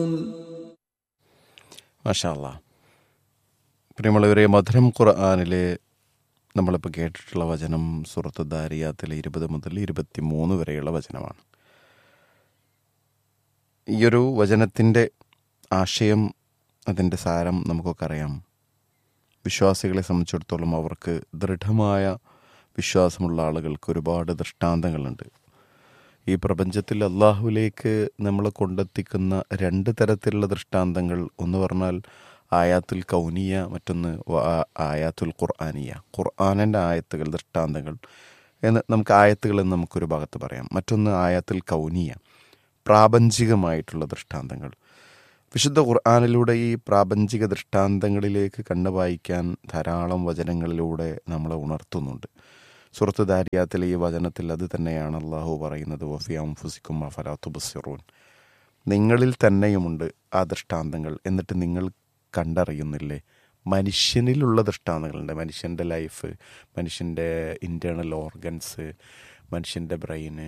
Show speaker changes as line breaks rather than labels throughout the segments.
മാഷാല്ല പ്രിയമുള്ളവരെ മധുരം ഖുർആാനിലെ നമ്മളിപ്പോൾ കേട്ടിട്ടുള്ള വചനം സുഹൃത്ത് ദാരിയാത്തിലെ ഇരുപത് മുതൽ ഇരുപത്തി മൂന്ന് വരെയുള്ള വചനമാണ് ഈയൊരു വചനത്തിൻ്റെ ആശയം അതിൻ്റെ സാരം നമുക്കൊക്കെ അറിയാം വിശ്വാസികളെ സംബന്ധിച്ചിടത്തോളം അവർക്ക് ദൃഢമായ വിശ്വാസമുള്ള ആളുകൾക്ക് ഒരുപാട് ദൃഷ്ടാന്തങ്ങളുണ്ട് ഈ പ്രപഞ്ചത്തിൽ അള്ളാഹുവിലേക്ക് നമ്മളെ കൊണ്ടെത്തിക്കുന്ന രണ്ട് തരത്തിലുള്ള ദൃഷ്ടാന്തങ്ങൾ ഒന്ന് പറഞ്ഞാൽ ആയാത്തുൽ കൗനിയ മറ്റൊന്ന് വ- ആയാത്തുൽ ഖുർആാനിയ ഖുർആാനിൻ്റെ ആയത്തുകൾ ദൃഷ്ടാന്തങ്ങൾ എന്ന് നമുക്ക് ആയത്തുകൾ എന്ന് നമുക്കൊരു ഭാഗത്ത് പറയാം മറ്റൊന്ന് ആയാത്തുൽ കൗനിയ പ്രാപഞ്ചികമായിട്ടുള്ള ദൃഷ്ടാന്തങ്ങൾ വിശുദ്ധ ഖുർആാനിലൂടെ ഈ പ്രാപഞ്ചിക ദൃഷ്ടാന്തങ്ങളിലേക്ക് കണ്ണു വായിക്കാൻ ധാരാളം വചനങ്ങളിലൂടെ നമ്മളെ ഉണർത്തുന്നുണ്ട് സുഹൃത്ത് ദാരിയാത്തിലെ ഈ വചനത്തിൽ അത് തന്നെയാണ് അള്ളാഹു പറയുന്നത് വഫിയാം ഫുസിക്കും അഫലാത്തു ബസിറൂൻ നിങ്ങളിൽ തന്നെയുമുണ്ട് ആ ദൃഷ്ടാന്തങ്ങൾ എന്നിട്ട് നിങ്ങൾ കണ്ടറിയുന്നില്ലേ മനുഷ്യനിലുള്ള ദൃഷ്ടാന്തങ്ങളുണ്ട് മനുഷ്യൻ്റെ ലൈഫ് മനുഷ്യൻ്റെ ഇൻറ്റേർണൽ ഓർഗൻസ് മനുഷ്യൻ്റെ ബ്രെയിന്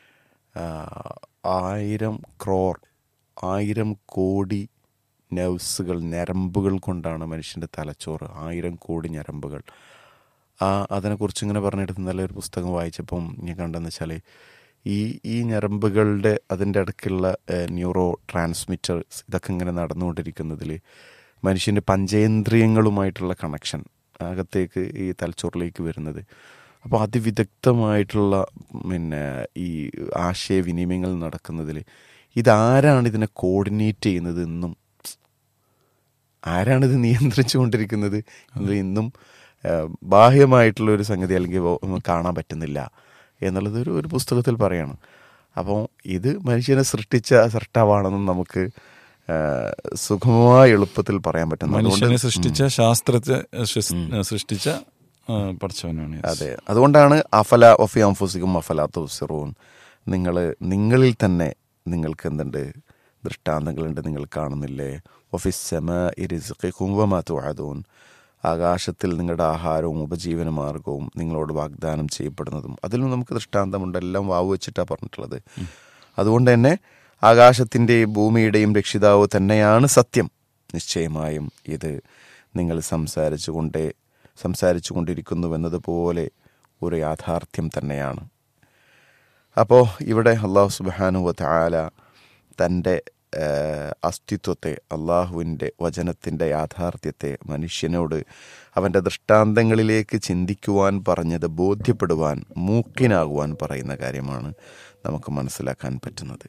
ആയിരം ക്രോർ ആയിരം കോടി നെർവ്സുകൾ ഞരമ്പുകൾ കൊണ്ടാണ് മനുഷ്യൻ്റെ തലച്ചോറ് ആയിരം കോടി ഞരമ്പുകൾ ആ അതിനെക്കുറിച്ച് ഇങ്ങനെ പറഞ്ഞിട്ട് നല്ലൊരു പുസ്തകം വായിച്ചപ്പം ഞാൻ കണ്ടെന്ന് വെച്ചാൽ ഈ ഈ ഞരമ്പുകളുടെ അതിൻ്റെ ഇടയ്ക്കുള്ള ന്യൂറോ ട്രാൻസ്മിറ്റേഴ്സ് ഇതൊക്കെ ഇങ്ങനെ നടന്നുകൊണ്ടിരിക്കുന്നതിൽ മനുഷ്യൻ്റെ പഞ്ചേന്ദ്രിയങ്ങളുമായിട്ടുള്ള കണക്ഷൻ അകത്തേക്ക് ഈ തലച്ചോറിലേക്ക് വരുന്നത് അപ്പോൾ അതിവിദഗ്ധമായിട്ടുള്ള പിന്നെ ഈ ആശയവിനിമയങ്ങൾ നടക്കുന്നതിൽ ഇതാരാണ് ഇതിനെ കോർഡിനേറ്റ് ചെയ്യുന്നത് എന്നും ആരാണിത് നിയന്ത്രിച്ചു കൊണ്ടിരിക്കുന്നത് എന്നത് ഇന്നും ആ, ബാഹ്യമായിട്ടുള്ള ഒരു സംഗതി അല്ലെങ്കിൽ വ- നമുക്ക് കാണാൻ പറ്റുന്നില്ല എന്നുള്ളത് ഒരു ഒരു പുസ്തകത്തിൽ പറയാണ് അപ്പോൾ ഇത് മനുഷ്യനെ സൃഷ്ടിച്ച സൃഷ്ടാവാണെന്നും നമുക്ക് ആ, സുഗമമായ എളുപ്പത്തിൽ പറയാൻ പറ്റും
മനുഷ്യനെ സൃഷ്ടിച്ച ശാസ്ത്രത്തെ സൃ- സൃഷ്ടിച്ച ആ, പടച്ചവനാണ് yes.
അതെ അതുകൊണ്ടാണ് അഫല ഒഫി അംഫുസിക്കും അഫല തുസിറൂൻ നിങ്ങൾ നിങ്ങളിൽ തന്നെ നിങ്ങൾക്ക് എന്തുണ്ട് ദൃഷ്ടാന്തങ്ങളുണ്ട് നിങ്ങൾ കാണുന്നില്ലേ ഒഫിസമ ഇരിസുഖിക്കും വമാതുഅദൂൻ ആകാശത്തിൽ നിങ്ങളുടെ ആഹാരവും ഉപജീവന മാർഗവും നിങ്ങളോട് വാഗ്ദാനം ചെയ്യപ്പെടുന്നതും അതിലും നമുക്ക് ദൃഷ്ടാന്തമുണ്ട് എല്ലാം വാവ് വെച്ചിട്ടാണ് പറഞ്ഞിട്ടുള്ളത് അതുകൊണ്ട് തന്നെ ആകാശത്തിൻ്റെയും ഭൂമിയുടെയും രക്ഷിതാവ് തന്നെയാണ് സത്യം നിശ്ചയമായും ഇത് നിങ്ങൾ സംസാരിച്ചു കൊണ്ടേ സംസാരിച്ചു കൊണ്ടിരിക്കുന്നുവെന്നതുപോലെ ഒരു യാഥാർത്ഥ്യം തന്നെയാണ് അപ്പോൾ ഇവിടെ അള്ളാഹു സുബാനു വല തൻ്റെ ഏഹ്, അസ്തിത്വത്തെ അള്ളാഹുവിൻ്റെ വചനത്തിൻ്റെ യാഥാർത്ഥ്യത്തെ മനുഷ്യനോട് അവൻ്റെ ദൃഷ്ടാന്തങ്ങളിലേക്ക് ചിന്തിക്കുവാൻ പറഞ്ഞത് ബോധ്യപ്പെടുവാൻ മൂക്കിനാകുവാൻ പറയുന്ന കാര്യമാണ് നമുക്ക് മനസ്സിലാക്കാൻ പറ്റുന്നത്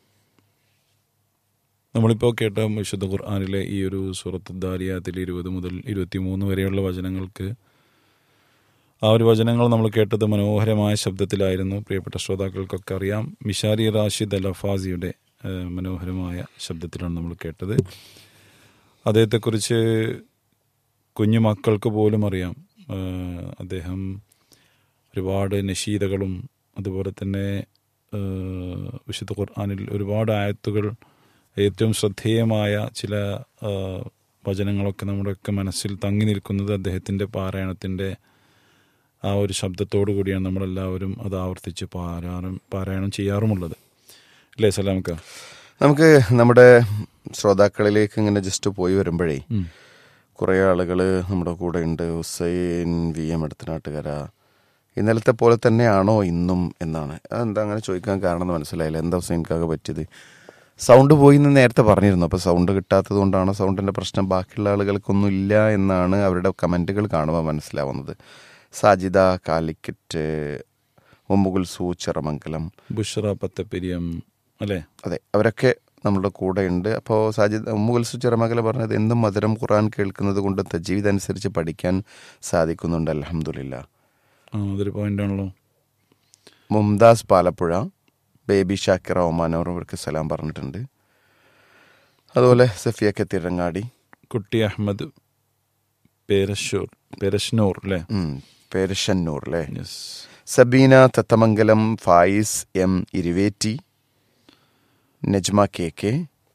നമ്മളിപ്പോൾ കേട്ട വിശുദ്ധ ഖുർആാനിലെ ഈ ഒരു സൂറത്ത് ദാരിയാത്തിൽ ഇരുപത് മുതൽ ഇരുപത്തി മൂന്ന് വരെയുള്ള വചനങ്ങൾക്ക് ആ ഒരു വചനങ്ങൾ നമ്മൾ കേട്ടത് മനോഹരമായ ശബ്ദത്തിലായിരുന്നു പ്രിയപ്പെട്ട ശ്രോതാക്കൾക്കൊക്കെ അറിയാം മിഷാരി റാഷിദ് അൽ അഫാസിയുടെ ഏഹ്, മനോഹരമായ ശബ്ദത്തിലാണ് നമ്മൾ കേട്ടത് അദ്ദേഹത്തെക്കുറിച്ച് കുഞ്ഞു മക്കൾക്ക് പോലും അറിയാം ഏഹ്, അദ്ദേഹം ഒരുപാട് നഷീദകളും അതുപോലെ തന്നെ ഏഹ്, വിശുദ്ധ ഖുർആാനിൽ ഒരുപാട് ആയത്തുകൾ ഏറ്റവും ശ്രദ്ധേയമായ ചില ഏഹ്, വചനങ്ങളൊക്കെ നമ്മുടെയൊക്കെ മനസ്സിൽ തങ്ങി നിൽക്കുന്നത് അദ്ദേഹത്തിൻ്റെ പാരായണത്തിൻ്റെ ആ ഒരു ശബ്ദത്തോടു കൂടിയാണ് നമ്മളെല്ലാവരും അത് ആവർത്തിച്ച് പാരായണം പാരായണം ചെയ്യാറുമുള്ളത് അല്ലേ സലാമക്ക
നമുക്ക് നമ്മുടെ ശ്രോതാക്കളിലേക്ക് ഇങ്ങനെ ജസ്റ്റ് പോയി വരുമ്പോഴേ
ഉം.
കുറേ ആളുകൾ നമ്മുടെ കൂടെ ഉണ്ട് ഹുസൈൻ വി എം എടുത്തനാട്ടുകര ഇന്നലത്തെ പോലെ തന്നെയാണോ ഇന്നും എന്നാണ് അതെന്താ അങ്ങനെ ചോദിക്കാൻ കാരണം എന്ന് മനസ്സിലായില്ല എന്താ ഹുസൈൻക്കാകെ പറ്റിയത് സൗണ്ട് പോയി എന്ന് നേരത്തെ പറഞ്ഞിരുന്നു അപ്പോൾ സൗണ്ട് കിട്ടാത്തത് കൊണ്ടാണ് സൗണ്ടിൻ്റെ പ്രശ്നം ബാക്കിയുള്ള ആളുകൾക്കൊന്നും ഇല്ല എന്നാണ് അവരുടെ കമൻറ്റുകൾ കാണുമ്പോൾ മനസ്സിലാവുന്നത് സാജിദ കാലിക്കറ്റ് ഒമ്മുകുൽ സൂ ചിറമംഗലം
ബുഷറ പത്തപ്പെരിയം അല്ലേ
അതെ അവരൊക്കെ നമ്മുടെ കൂടെ ഉണ്ട് അപ്പോൾ സാജിദ് ഉമ്മുകുൽസു ചിറമകല പറഞ്ഞത് എന്തും മധുരം ഖുറാൻ കേൾക്കുന്നത് കൊണ്ട് തജീവിത് അനുസരിച്ച് പഠിക്കാൻ സാധിക്കുന്നുണ്ട് അലഹമുല്ല
ആ അതൊരു പോയിന്റ് ആണല്ലോ
മുംതാസ് പാലപ്പുഴ ബേബി ഷാക്കിറ ഒമാനോർ അവർക്ക് സലാം പറഞ്ഞിട്ടുണ്ട് അതുപോലെ സഫിയക്കെ തിരങ്ങാടി
കുട്ടി അഹമ്മദ് പേരശൂർ പേരശ്നൂർ അല്ലേ
ഉം, പേരഷന്നൂർ അല്ലേ
yes
Sabeena Thathamangalam Fayis M Iruvetti Najma K K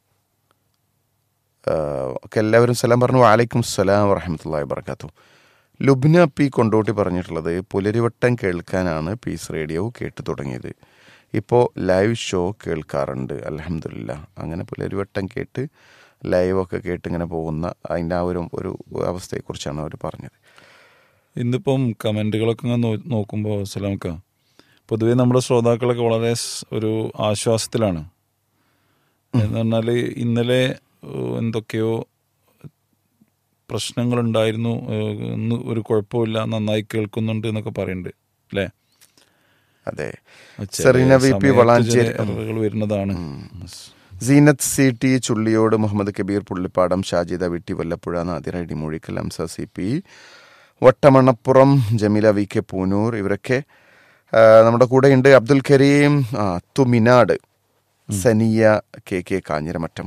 ആഹ് ഒക്കെ എല്ലാവരും സലാം പറഞ്ഞു വാലൈക്കും സലാം വറഹമത്തല്ലാ വർക്കാത്തു ലുബ്ന പി കൊണ്ടോട്ടി പറഞ്ഞിട്ടുള്ളത് പുലരിവട്ടം കേൾക്കാനാണ് പീസ് റേഡിയോ കേട്ടു തുടങ്ങിയത് ഇപ്പോൾ ലൈവ് ഷോ കേൾക്കാറുണ്ട് അലഹമില്ല അങ്ങനെ ഒരു വട്ടം കേട്ട് ലൈവൊക്കെ കേട്ട് ഇങ്ങനെ പോകുന്ന അതിൻ്റെ ആ ഒരു ഒരു അവസ്ഥയെക്കുറിച്ചാണ് അവർ പറഞ്ഞത്
ഇന്നിപ്പം കമൻറ്റുകളൊക്കെ ഇങ്ങനെ നോ നോക്കുമ്പോൾ സലാമക്ക പൊതുവേ നമ്മുടെ ശ്രോതാക്കളൊക്കെ വളരെ സ് ഒരു ആശ്വാസത്തിലാണ് എന്ന് പറഞ്ഞാൽ ഇന്നലെ ഏഹ്, എന്തൊക്കെയോ പ്രശ്നങ്ങളുണ്ടായിരുന്നു ഏഹ്, ഇന്ന് ഒരു കുഴപ്പമില്ല നന്നായി കേൾക്കുന്നുണ്ട് എന്നൊക്കെ പറയുന്നുണ്ട് അല്ലേ
അതെ
ചില
സെറീന വി പി
സമയത്ത്
വളാഞ്ചേരി
ചില errorകൾ വരുന്നതാണ്
സീനത്ത് സി ടി ചുള്ളിയോട് മുഹമ്മദ് കബീർ പുള്ളിപ്പാടം ഷാജിദ വിട്ടി Vallappuzha Nadira Idimuzhikkal Amsa C P Vattamanappuram Jameela V K Poonoor ഇവരൊക്കെ ആ, നമ്മുടെ കൂടെയുണ്ട് അബ്ദുൽ കരീം ആ, Thuminad Saniya K K Kanjiramattom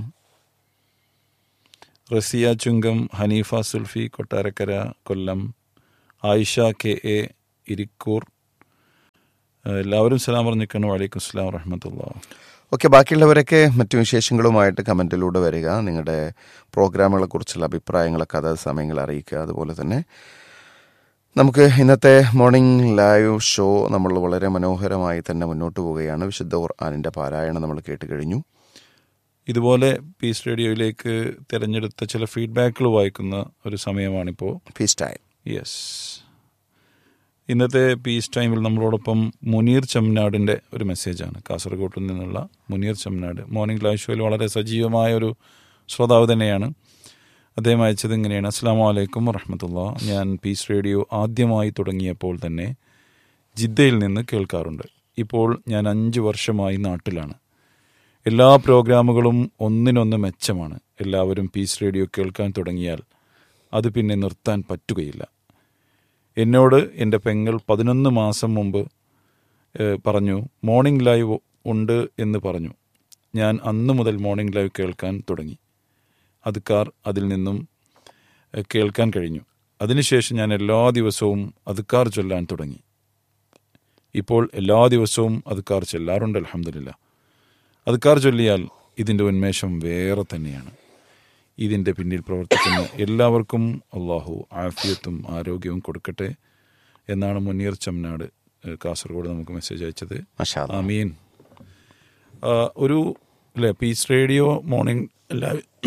Raziya Chungam Haneefa Sulfi Kottarakkara Kollam Ayisha K A Irikkur ഏഹ് എല്ലാവരും സലാം പറഞ്ഞിരിക്കുന്നു വലൈക്കും സ്ലാം വറഹമത്തുള്ള
ഓക്കെ ബാക്കിയുള്ളവരൊക്കെ മറ്റു വിശേഷങ്ങളുമായിട്ട് കമൻറ്റിലൂടെ വരിക നിങ്ങളുടെ പ്രോഗ്രാമുകളെ കുറിച്ചുള്ള അഭിപ്രായങ്ങളൊക്കെ അതത് സമയങ്ങൾ അറിയിക്കുക അതുപോലെ തന്നെ നമുക്ക് ഇന്നത്തെ മോർണിംഗ് ലൈവ് ഷോ നമ്മൾ വളരെ മനോഹരമായി തന്നെ മുന്നോട്ട് പോവുകയാണ് വിശുദ്ധ ഖുർആാനിൻ്റെ പാരായണം നമ്മൾ കേട്ട് കഴിഞ്ഞു
ഇതുപോലെ പീസ് റേഡിയോയിലേക്ക് തിരഞ്ഞെടുത്ത ചില ഫീഡ്ബാക്കുകൾ വായിക്കുന്ന ഒരു സമയമാണിപ്പോൾ
ഫീസ് ടൈം
യെസ് ഇന്നത്തെ പീസ് ടൈമിൽ നമ്മളോടൊപ്പം മുനീർ ചമ്നാടിൻ്റെ ഒരു മെസ്സേജാണ് കാസർഗോഡ് നിന്നുള്ള മുനീർ ചമ്നാട് മോർണിംഗ് ലൈവ് ഷോയിൽ വളരെ സജീവമായ ഒരു ശ്രോതാവ് തന്നെയാണ് അദ്ദേഹം അയച്ചത് ഇങ്ങനെയാണ് അസ്സാം വലൈക്കും വറഹമത്തുള്ള ഞാൻ പീസ് റേഡിയോ ആദ്യമായി തുടങ്ങിയപ്പോൾ തന്നെ ജിദ്ദയിൽ നിന്ന് കേൾക്കാറുണ്ട് ഇപ്പോൾ ഞാൻ അഞ്ച് വർഷമായി നാട്ടിലാണ് എല്ലാ പ്രോഗ്രാമുകളും ഒന്നിനൊന്ന് മെച്ചമാണ് എല്ലാവരും പീസ് റേഡിയോ കേൾക്കാൻ തുടങ്ങിയാൽ അത് പിന്നെ നിർത്താൻ പറ്റുകയില്ല എന്നോട് എൻ്റെ പെങ്ങൾ പതിനൊന്ന് മാസം മുമ്പ് ഏഹ്, പറഞ്ഞു മോർണിംഗ് ലൈവ് ഉണ്ട് എന്ന് പറഞ്ഞു ഞാൻ അന്ന് മുതൽ മോർണിംഗ് ലൈവ് കേൾക്കാൻ തുടങ്ങി അതുക്കാർ അതിൽ നിന്നും ഏഹ്, കേൾക്കാൻ കഴിഞ്ഞു അതിനുശേഷം ഞാൻ എല്ലാ ദിവസവും അതുക്കാർ ചൊല്ലാൻ തുടങ്ങി ഇപ്പോൾ എല്ലാ ദിവസവും അതുക്കാർ ചൊല്ലാറുണ്ട് അലഹമില്ല അതുക്കാർ ചൊല്ലിയാൽ ഇതിൻ്റെ ഉന്മേഷം വേറെ തന്നെയാണ് ഇതിൻ്റെ പിന്നിൽ പ്രവർത്തിക്കുന്ന എല്ലാവർക്കും അള്ളാഹു ആഫിയത്തും ആരോഗ്യവും കൊടുക്കട്ടെ എന്നാണ് മുനീർ ചമ്നാട് ഏഹ്, കാസർഗോഡ് നമുക്ക് മെസ്സേജ് അയച്ചത്
മഷാ
ആമീൻ ആ, ഒരു അല്ലേ പീസ് റേഡിയോ മോർണിംഗ് എല്ലാ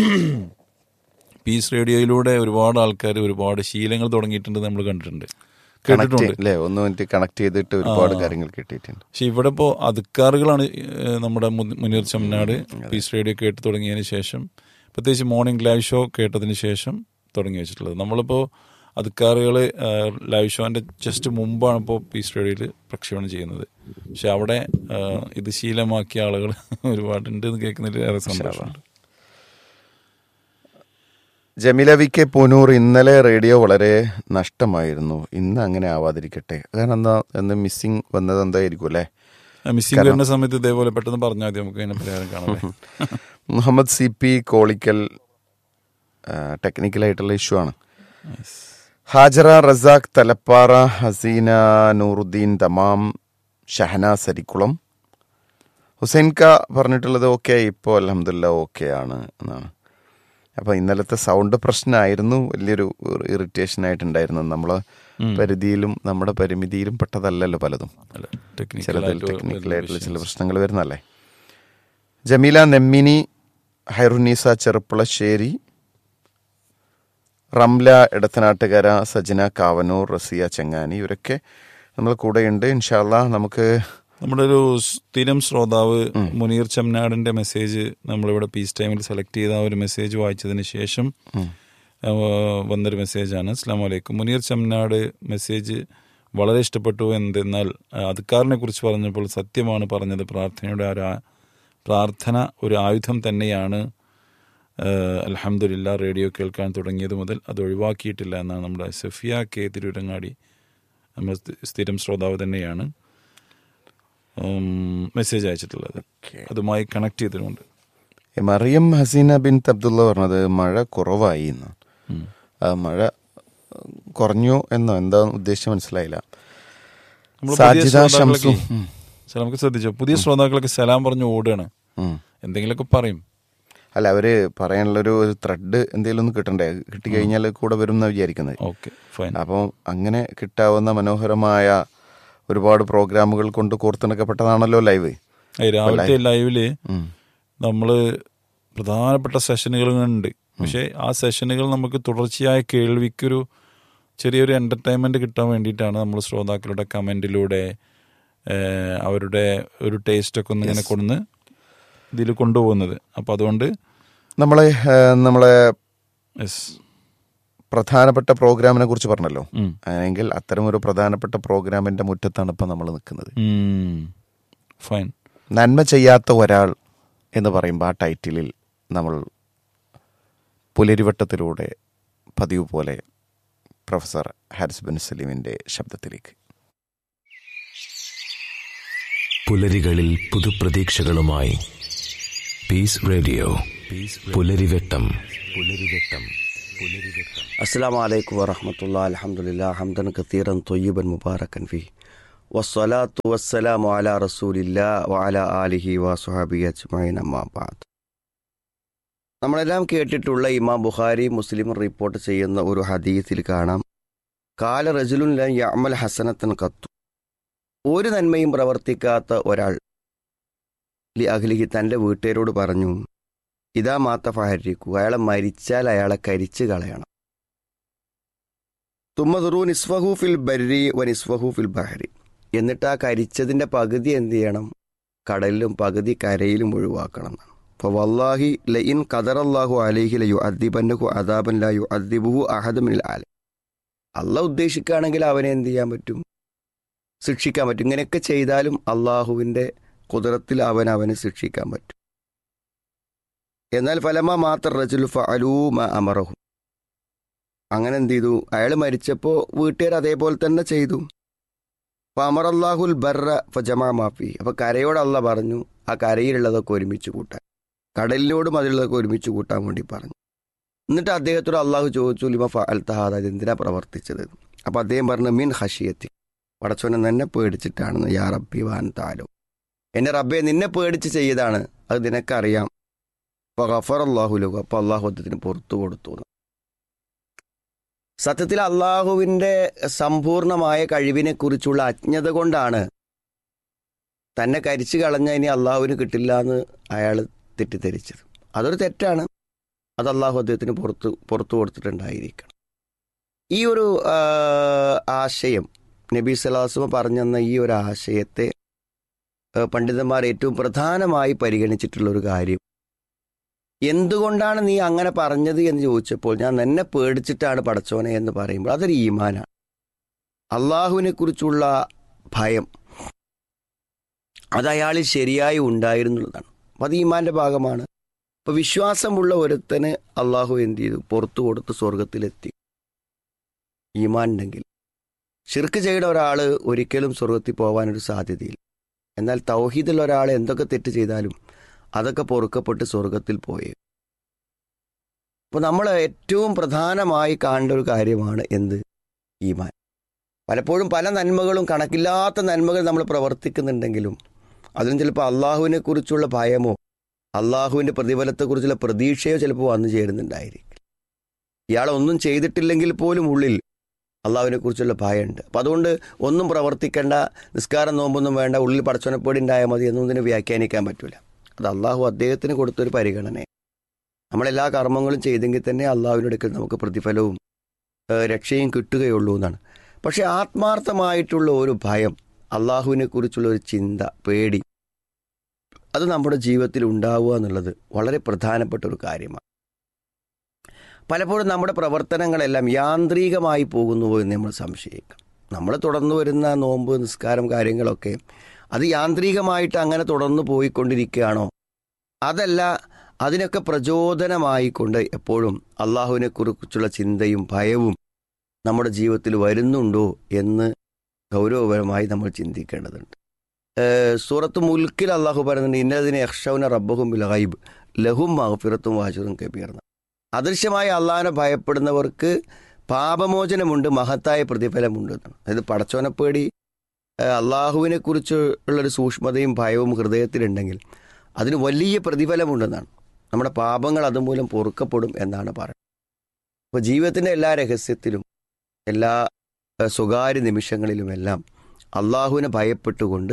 പീസ് റേഡിയോയിലൂടെ ഒരുപാട് ആൾക്കാർ ഒരുപാട് ശീലങ്ങൾ തുടങ്ങിയിട്ടുണ്ട് നമ്മൾ കണ്ടിട്ടുണ്ട്
കണക്ട്
കേട്ടിട്ടുണ്ട്
അല്ലേ ഒന്ന് മിനിറ്റ് കണക്ട് ചെയ്തിട്ട് ഒരുപാട് കാര്യങ്ങൾ കിട്ടിയിട്ടുണ്ട്
പക്ഷെ ഇവിടെ ഇപ്പോൾ അതുക്കാറുകളാണ് ഏഹ്, നമ്മുടെ മു- മുനീർ ചമ്മനാട് പീസ് റേഡിയോ കേട്ട് തുടങ്ങിയതിന് ശേഷം പ്രത്യേകിച്ച് മോർണിംഗ് ലൈവ് ഷോ കേട്ടതിന് ശേഷം തുടങ്ങി വെച്ചിട്ടുള്ളത് നമ്മളിപ്പോൾ അതുക്കാറുകൾ ലൈവ് ഷോൻ്റെ ജസ്റ്റ് മുമ്പാണ് ഇപ്പോൾ പീസ് റേഡിയോയിൽ പ്രക്ഷേപണം ചെയ്യുന്നത് പക്ഷെ അവിടെ ഏഹ്, ഇത് ശീലമാക്കിയ ആളുകൾ ഒരുപാടുണ്ട് എന്ന് കേൾക്കുന്നതിൽ ഏറെ സന്തോഷമുണ്ട്
ജമീല വി കെ പൂനൂർ ഇന്നലെ റേഡിയോ വളരെ നഷ്ടമായിരുന്നു ഇന്ന് അങ്ങനെ ആവാതിരിക്കട്ടെ കാരണം എന്താ എന്ന് മിസ്സിങ് വന്നത് എന്തായിരിക്കും അല്ലേ
മിസ്സിംഗ് വരുന്ന സമയത്ത് ഇതേപോലെ പെട്ടെന്ന് പറഞ്ഞാൽ മതി നമുക്ക് അതിനെ പരിഹാരം കാണാം
മുഹമ്മദ് സി പി കോളിക്കൽ ടെക്നിക്കലായിട്ടുള്ള ഇഷ്യൂ ആണ് ഹാജറ റസാഖ് തലപ്പാറ ഹസീന നൂറുദ്ദീൻ തമാം ഷഹന സരിക്കുളം ഹുസൈൻ ക പറഞ്ഞിട്ടുള്ളത് ഓക്കെ ഇപ്പോൾ അലഹമില്ല ഓക്കെ ആണ് എന്നാണ് അപ്പോൾ ഇന്നലത്തെ സൗണ്ട് പ്രശ്നമായിരുന്നു വലിയൊരു ഇറിറ്റേഷൻ ആയിട്ടുണ്ടായിരുന്നത് നമ്മളെ പരിധിയിലും നമ്മുടെ പരിമിതിയിലും പെട്ടതല്ലല്ലോ പലതും
അല്ല
ചിലതിൽ
ടെക്നിക്കലായിട്ട്
ടെക്നിക്കലായിട്ടുള്ള ചില പ്രശ്നങ്ങൾ വരുന്നല്ലേ ജമീല നെമ്മിനി ഹൈറുനീസ ചെറുപ്പളശ്ശേരി റംല ഇടത്തനാട്ടുകര സജന കാവനൂർ റസിയ ചെങ്ങാനി ഇവരൊക്കെ നമ്മൾ കൂടെയുണ്ട് ഇൻഷാല്ല നമുക്ക്
നമ്മുടെ ഒരു സ്ഥിരം ശ്രോതാവ് മുനീർ ചമ്നാടിന്റെ മെസ്സേജ് നമ്മളിവിടെ പീസ് ടൈമിൽ സെലക്ട് ചെയ്ത ആ ഒരു മെസ്സേജ് വായിച്ചതിന് ശേഷം ആ, വന്നൊരു മെസ്സേജാണ് അസ്ലാം വലൈക്കും മുനീർ ചമ്നാട് മെസ്സേജ് വളരെ ഇഷ്ടപ്പെട്ടു എന്തെന്നാൽ അതുക്കാരനെ കുറിച്ച് പറഞ്ഞപ്പോൾ സത്യമാണ് പറഞ്ഞത് പ്രാർത്ഥനയുടെ ആ ഒരു ആ- പ്രാർത്ഥന ഒരു ആയുധം തന്നെയാണ് അലഹമില്ല റേഡിയോ കേൾക്കാൻ തുടങ്ങിയത് മുതൽ അത് ഒഴിവാക്കിയിട്ടില്ല എന്നാണ് നമ്മുടെ സഫിയ കെ തിരൂരങ്ങാടി നമ്മൾ സ്ഥി- സ്ഥിരം ശ്രോതാവ് തന്നെയാണ് ഉം, മെസ്സേജ് അയച്ചിട്ടുള്ളത് അതുമായി കണക്ട് ചെയ്തിട്ടുണ്ട്
മറിയം ഹസീന ബിൻ അബ്ദുള്ള പറഞ്ഞത് മഴ കുറവായി എന്ന് ആ മഴ കുറഞ്ഞു എന്നോ എന്താ ഉദ്ദേശിച്ച് മനസ്സിലായില്ല
നമ്മൾ
സാജിദ ഷംസു
നമുക്ക് ശ്രദ്ധിച്ചോ പുതിയ ശ്രോതാക്കളൊക്കെ സലാം പറഞ്ഞു ഓടുകയാണ്
ഉം.
എന്തെങ്കിലുമൊക്കെ പറയും
അല്ല അവര് പറയാനുള്ളൊരു ഒരു ത്രെഡ് എന്തെങ്കിലും ഒന്ന് കിട്ടണ്ടേ കിട്ടി കഴിഞ്ഞാൽ കൂടെ വരും എന്നാ വിചാരിക്കുന്നത്
ഓക്കെ ഫൈൻ
അപ്പോൾ അങ്ങനെ കിട്ടാവുന്ന മനോഹരമായ ഒരുപാട് പ്രോഗ്രാമുകൾ കൊണ്ട് കോർത്തിണക്കപ്പെട്ടതാണല്ലോ ലൈവ്
ഏയ് രാവിലത്തെ ലൈവില്
ഉം.
നമ്മൾ പ്രധാനപ്പെട്ട സെഷനുകളുണ്ട് പക്ഷേ ആ സെഷനുകൾ നമുക്ക് തുടർച്ചയായ കേൾവിക്കൊരു ചെറിയൊരു എൻ്റർടൈൻമെൻറ്റ് കിട്ടാൻ വേണ്ടിയിട്ടാണ് നമ്മൾ ശ്രോതാക്കളുടെ കമൻറ്റിലൂടെ അവരുടെ ഒരു ടേസ്റ്റൊക്കെ ഒന്ന് ഇങ്ങനെ കൊണ്ടുവന്ന് ഇതിൽ കൊണ്ടുപോകുന്നത് അപ്പം അതുകൊണ്ട്
നമ്മളെ ഏഹ്, നമ്മളെ
യെസ്
പ്രധാനപ്പെട്ട പ്രോഗ്രാമിനെ കുറിച്ച് പറഞ്ഞല്ലോ എങ്കിൽ അത്തരം ഒരു പ്രധാനപ്പെട്ട പ്രോഗ്രാമിന്റെ മുറ്റത്താണ് ഇപ്പം നമ്മൾ നിൽക്കുന്നത്
ഫൈൻ
നന്മ ചെയ്യാത്ത ഒരാൾ എന്ന് പറയുമ്പോൾ ആ ടൈറ്റിലിൽ നമ്മൾ പുലരിവട്ടത്തിലൂടെ പതിവ് പോലെ പ്രൊഫസർ ഹാരിസ് ബിൻ സലീമിൻ്റെ ശബ്ദത്തിലേക്ക്
പുലരികളിൽ പുതുപ്രതീക്ഷകളുമായി പീസ് റേഡിയോ പുലരിവെട്ടം പുലരിവെട്ടം പുലരിവെട്ടം
السلام عليكم ورحمة الله الحمد لله حمدا كثيرا طيبا مباركا فيه والصلاة والسلام على رسول الله وعلى آله وصحبه أجمعين أما بعد നമ്മളെല്ലാം കേട്ടിട്ടുള്ള ഇമാം ബുഖാരി മുസ്ലിം റിപ്പോർട്ട് ചെയ്യുന്ന ഒരു ഹദീസിൽ കാണാം കാല റജുലുൻ ല യഅമൽ ഹസനത്തൻ കത്തു ഒരു നന്മയും പ്രവർത്തിക്കാത്ത ഒരാൾ ലി അഖ്ലിഹി തൻ്റെ വീട്ടുകാരോട് പറഞ്ഞു ഇതാ മാത്ത ഫഹരിക്കു അയാളെ മരിച്ചാൽ അയാളെ കരിച്ചു കളയണം തുമ്മദുറു നിസ്ഫഹു ഫിൽ ബരി വ നിസ്ഫഹു ഫിൽ ബഹരി എന്നിട്ട് ആ കരിച്ചതിൻ്റെ പകുതി എന്ത് ചെയ്യണം കടലിലും പകുതി കരയിലും ഒഴിവാക്കണം എന്നാണ് അപ്പോൾ വല്ലാഹി ലയിൻ ഖദറല്ലാഹു അലൈഹി ലയു അദ്ദിബന്നഹു അദാബൻ ലായു അദ്ദിബുഹു അഹദമിൽ ആല അല്ല ഉദ്ദേശിക്കുകയാണെങ്കിൽ അവനെ എന്ത് ചെയ്യാൻ പറ്റും ശിക്ഷിക്കാൻ പറ്റും ഇങ്ങനെയൊക്കെ ചെയ്താലും അള്ളാഹുവിൻ്റെ കുതിരത്തിൽ അവൻ അവനെ ശിക്ഷിക്കാൻ പറ്റും എന്നാൽ ഫലമ മാത്ര റജുൽ ഫഅലൂമ അമറഹു അങ്ങനെ എന്ത് ചെയ്തു അയാൾ മരിച്ചപ്പോൾ വീട്ടുകാർ അതേപോലെ തന്നെ ചെയ്തു അമറല്ലാഹുൽ ബർറ ഫജമാ മാഫി അപ്പൊ കരയോട് അല്ല പറഞ്ഞു ആ കരയിലുള്ളതൊക്കെ ഒരുമിച്ച് കൂട്ടാൻ കടലിനോടും അതിലുള്ളതൊക്കെ ഒരുമിച്ച് കൂട്ടാൻ വേണ്ടി പറഞ്ഞു എന്നിട്ട് അദ്ദേഹത്തോട് അള്ളാഹു ചോദിച്ചു ലിമ ഫഅൽത്തഹാദ ഇത് എന്തിനാ പ്രവർത്തിച്ചത് അപ്പൊ അദ്ദേഹം പറഞ്ഞു മിൻ ഹഷിയത്തി പടച്ചോനെ നിന്നെ പേടിച്ചിട്ടാണെന്ന് യാ റബ്ബി വാൻ താലോ എന്റെ റബ്ബെ നിന്നെ പേടിച്ച് ചെയ്തതാണ് അത് നിനക്കറിയാം അപ്പോൾ ഗഫർ അള്ളാഹു ലഹു അപ്പോൾ അള്ളാഹു അദ്ദേഹത്തിന് പുറത്തു കൊടുത്തു എന്ന്. സത്യത്തിൽ അള്ളാഹുവിൻ്റെ സമ്പൂർണമായ കഴിവിനെ കുറിച്ചുള്ള അജ്ഞത കൊണ്ടാണ് തന്നെ കരിച്ചു കളഞ്ഞ ഇനി അള്ളാഹുവിന് കിട്ടില്ല എന്ന് അയാൾ തെറ്റിദ്ധരിച്ചത് അതൊരു തെറ്റാണ് അത് അള്ളാഹു അദ്ദേഹത്തിന് പുറത്ത് പുറത്തു കൊടുത്തിട്ടുണ്ടായിരിക്കണം ഈ ഒരു ആ, ആശയം നബി സലാസ്മ പറഞ്ഞെന്ന ഈ ഒരു ആശയത്തെ ആ, പണ്ഡിതന്മാർ ഏറ്റവും പ്രധാനമായി പരിഗണിച്ചിട്ടുള്ള ഒരു കാര്യം എന്തുകൊണ്ടാണ് നീ അങ്ങനെ പറഞ്ഞത് എന്ന് ചോദിച്ചപ്പോൾ ഞാൻ നിന്നെ പേടിച്ചിട്ടാണ് പടച്ചോനെ എന്ന് പറയുമ്പോൾ അതൊരു ഈമാനാണ് അള്ളാഹുവിനെ കുറിച്ചുള്ള ഭയം അത് അയാളിൽ ശരിയായി ഉണ്ടായിരുന്നുള്ളതാണ് അപ്പം അത് ഈമാന്റെ ഭാഗമാണ് അപ്പൊ വിശ്വാസമുള്ള ഒരുത്തന് അള്ളാഹു എന്ത് ചെയ്തു പുറത്തു കൊടുത്ത് സ്വർഗത്തിലെത്തി ഈമാൻ ഉണ്ടെങ്കിൽ ഷിർക്ക് ചെയ്ത ഒരാൾ ഒരിക്കലും സ്വർഗത്തിൽ പോകാനൊരു സാധ്യതയില്ല എന്നാൽ തൗഹീദുള്ള ഒരാൾ എന്തൊക്കെ തെറ്റ് ചെയ്താലും അതൊക്കെ പൊറുക്കപ്പെട്ട് സ്വർഗത്തിൽ പോയേ അപ്പോൾ നമ്മൾ ഏറ്റവും പ്രധാനമായി കാണേണ്ട ഒരു കാര്യമാണ് എന്ത് ഈമാൻ പലപ്പോഴും പല നന്മകളും കണക്കില്ലാത്ത നന്മകൾ നമ്മൾ പ്രവർത്തിക്കുന്നുണ്ടെങ്കിലും അതിന് ചിലപ്പോൾ അള്ളാഹുവിനെ കുറിച്ചുള്ള ഭയമോ അള്ളാഹുവിൻ്റെ പ്രതിഫലത്തെക്കുറിച്ചുള്ള പ്രതീക്ഷയോ ചിലപ്പോൾ വന്നു ചേരുന്നുണ്ടായിരിക്കും ഇയാൾ ഒന്നും ചെയ്തിട്ടില്ലെങ്കിൽ പോലും ഉള്ളിൽ അള്ളാഹുവിനെ കുറിച്ചുള്ള ഭയമുണ്ട് അപ്പം അതുകൊണ്ട് ഒന്നും പ്രവർത്തിക്കേണ്ട നിസ്കാരം നോമ്പൊന്നും വേണ്ട ഉള്ളിൽ പടച്ചോനപ്പേടി ഉണ്ടായാൽ മതി എന്നൊന്നും ഇതിനെ വ്യാഖ്യാനിക്കാൻ പറ്റില്ല അത് അള്ളാഹു അദ്ദേഹത്തിന് കൊടുത്തൊരു പരിഗണന നമ്മളെല്ലാ കർമ്മങ്ങളും ചെയ്തെങ്കിൽ തന്നെ അള്ളാഹുവിൻ്റെ അടുക്കൽ നമുക്ക് പ്രതിഫലവും ഏഹ്, രക്ഷയും കിട്ടുകയുള്ളൂ എന്നാണ് പക്ഷേ ആത്മാർത്ഥമായിട്ടുള്ള ഒരു ഭയം അള്ളാഹുവിനെ കുറിച്ചുള്ള ഒരു ചിന്ത പേടി അത് നമ്മുടെ ജീവിതത്തിൽ ഉണ്ടാവുക എന്നുള്ളത് വളരെ പ്രധാനപ്പെട്ട ഒരു കാര്യമാണ് പലപ്പോഴും നമ്മുടെ പ്രവർത്തനങ്ങളെല്ലാം യാന്ത്രികമായി പോകുന്നുവോ എന്ന് നമ്മൾ സംശയിക്കാം നമ്മൾ തുടർന്നു വരുന്ന നോമ്പ് നിസ്കാരം കാര്യങ്ങളൊക്കെ അത് യാന്ത്രികമായിട്ട് അങ്ങനെ തുടർന്നു പോയിക്കൊണ്ടിരിക്കുകയാണോ അതല്ല അതിനൊക്കെ പ്രചോദനമായിക്കൊണ്ട് എപ്പോഴും അള്ളാഹുവിനെ കുറിച്ചുള്ള ചിന്തയും ഭയവും നമ്മുടെ ജീവിതത്തിൽ വരുന്നുണ്ടോ എന്ന് ഗൗരവപരമായി നമ്മൾ ചിന്തിക്കേണ്ടതുണ്ട് ഏഹ് സൂറത്ത് മുൽക്കിൽ അള്ളാഹു പറയുന്നുണ്ട് ഇന്നതിനെ യക്ഷൗന റബ്ബഹും ബിൽ ഗൈബ് ലഹും മഹഫിറത്തും വാശുറും കബീർന്ന് അദൃശ്യമായി അള്ളാഹിനെ ഭയപ്പെടുന്നവർക്ക് പാപമോചനമുണ്ട് മഹത്തായ പ്രതിഫലമുണ്ട് എന്നാണ് അതായത് പടച്ചോനപ്പേടി ഏഹ് അള്ളാഹുവിനെ കുറിച്ചുള്ളൊരു സൂക്ഷ്മതയും ഭയവും ഹൃദയത്തിലുണ്ടെങ്കിൽ അതിന് വലിയ പ്രതിഫലമുണ്ടെന്നാണ് നമ്മുടെ പാപങ്ങൾ അതുമൂലം പൊറുക്കപ്പെടും എന്നാണ് പറയുന്നത് അപ്പോൾ ജീവിതത്തിൻ്റെ എല്ലാ രഹസ്യത്തിലും എല്ലാ ഏഹ് സ്വകാര്യ നിമിഷങ്ങളിലുമെല്ലാം അള്ളാഹുവിനെ ഭയപ്പെട്ടുകൊണ്ട്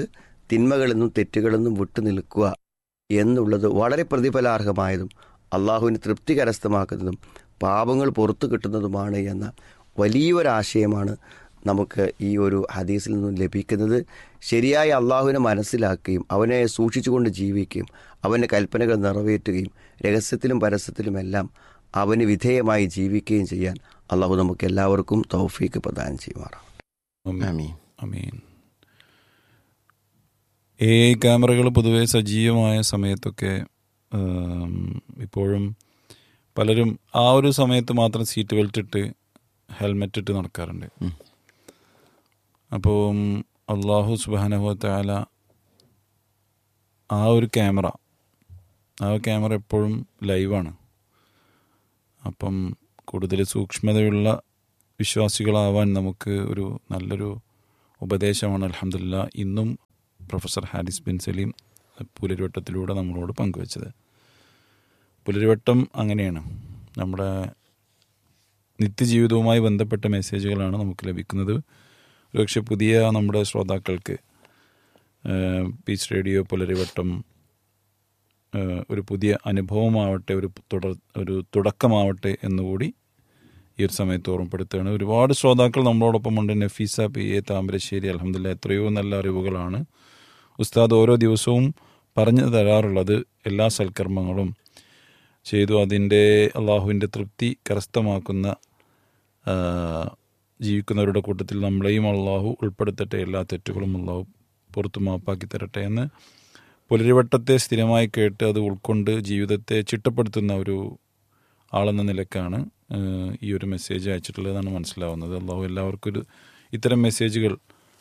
തിന്മകളിൽ നിന്നും തെറ്റുകളിൽ നിന്നും വിട്ടു നിൽക്കുക എന്നുള്ളത് വളരെ പ്രതിഫലാർഹമായതും അള്ളാഹുവിന് തൃപ്തി കരസ്ഥമാക്കുന്നതും പാപങ്ങൾ പുറത്തു കിട്ടുന്നതുമാണ് എന്ന വലിയൊരാശയമാണ് നമുക്ക് ഈ ഒരു ഹദീസിൽ നിന്നും ലഭിക്കുന്നത് ശരിയായ അള്ളാഹുവിനെ മനസ്സിലാക്കുകയും അവനെ സൂക്ഷിച്ചുകൊണ്ട് ജീവിക്കുകയും അവൻ്റെ കൽപ്പനകൾ നിറവേറ്റുകയും രഹസ്യത്തിലും പരസ്യത്തിലുമെല്ലാം അവന് വിധേയമായി ജീവിക്കുകയും ചെയ്യാൻ അള്ളാഹു നമുക്ക് എല്ലാവർക്കും തൗഫീക്ക് പ്രദാനം ചെയ്യുമാറാം
ആമീൻ
അമീൻ എ ഐ ക്യാമറകൾ പൊതുവെ സജീവമായ സമയത്തൊക്കെ ഉം, ഇപ്പോഴും പലരും ആ ഒരു സമയത്ത് മാത്രം സീറ്റ് ബെൽറ്റ് ഇട്ട് ഹെൽമെറ്റ് ഇട്ട് നടക്കാറുണ്ട്
ഉം.
അപ്പോൾ അള്ളാഹു സുബാനഹുത്താല ആ ഒരു ക്യാമറ ആ ക്യാമറ എപ്പോഴും ലൈവാണ് അപ്പം കൂടുതൽ സൂക്ഷ്മതയുള്ള വിശ്വാസികളാവാൻ നമുക്ക് ഒരു നല്ലൊരു ഉപദേശമാണ് അലഹമില്ല ഇന്നും പ്രൊഫസർ ഹാരിസ് ബിൻ സലീം പുലരിവട്ടത്തിലൂടെ നമ്മളോട് പങ്കുവച്ചത് പുലരിവട്ടം അങ്ങനെയാണ് നമ്മുടെ നിത്യജീവിതവുമായി ബന്ധപ്പെട്ട മെസ്സേജുകളാണ് നമുക്ക് ലഭിക്കുന്നത് ഒരുപക്ഷെ പുതിയ നമ്മുടെ ശ്രോതാക്കൾക്ക് ഏഹ്, പീസ് റേഡിയോ പുലരിവട്ടം ഏഹ്, ഒരു പുതിയ അനുഭവമാവട്ടെ ഒരു തുടർ ഒരു തുടക്കമാവട്ടെ എന്നുകൂടി ഈ ഒരു സമയത്ത് ഓർമ്മപ്പെടുത്തുകയാണ് ഒരുപാട് ശ്രോതാക്കൾ നമ്മളോടൊപ്പം ഉണ്ട് നഫീസ പി എ താമരശ്ശേരി അലഹമില്ല എത്രയോ നല്ല അറിവുകളാണ് ഉസ്താദ് ഓരോ ദിവസവും പറഞ്ഞു തരാറുള്ളത് എല്ലാ സൽക്കർമ്മങ്ങളും ചെയ്തു അതിൻ്റെ അള്ളാഹുവിൻ്റെ തൃപ്തി കരസ്ഥമാക്കുന്ന ആ, ജീവിക്കുന്നവരുടെ കൂട്ടത്തിൽ നമ്മളെയും അള്ളാഹു ഉൾപ്പെടുത്തട്ടെ എല്ലാ തെറ്റുകളും അള്ളാഹു പുറത്തു മാപ്പാക്കി തരട്ടെ എന്ന് പുലരിവട്ടത്തെ സ്ഥിരമായി കേട്ട് അത് ഉൾക്കൊണ്ട് ജീവിതത്തെ ചിട്ടപ്പെടുത്തുന്ന ഒരു ആളെന്ന നിലക്കാണ് ആ, ഈ ഒരു മെസ്സേജ് അയച്ചിട്ടുള്ളതെന്നാണ് മനസ്സിലാവുന്നത് അള്ളാഹു എല്ലാവർക്കും ഒരു ഇത്തരം മെസ്സേജുകൾ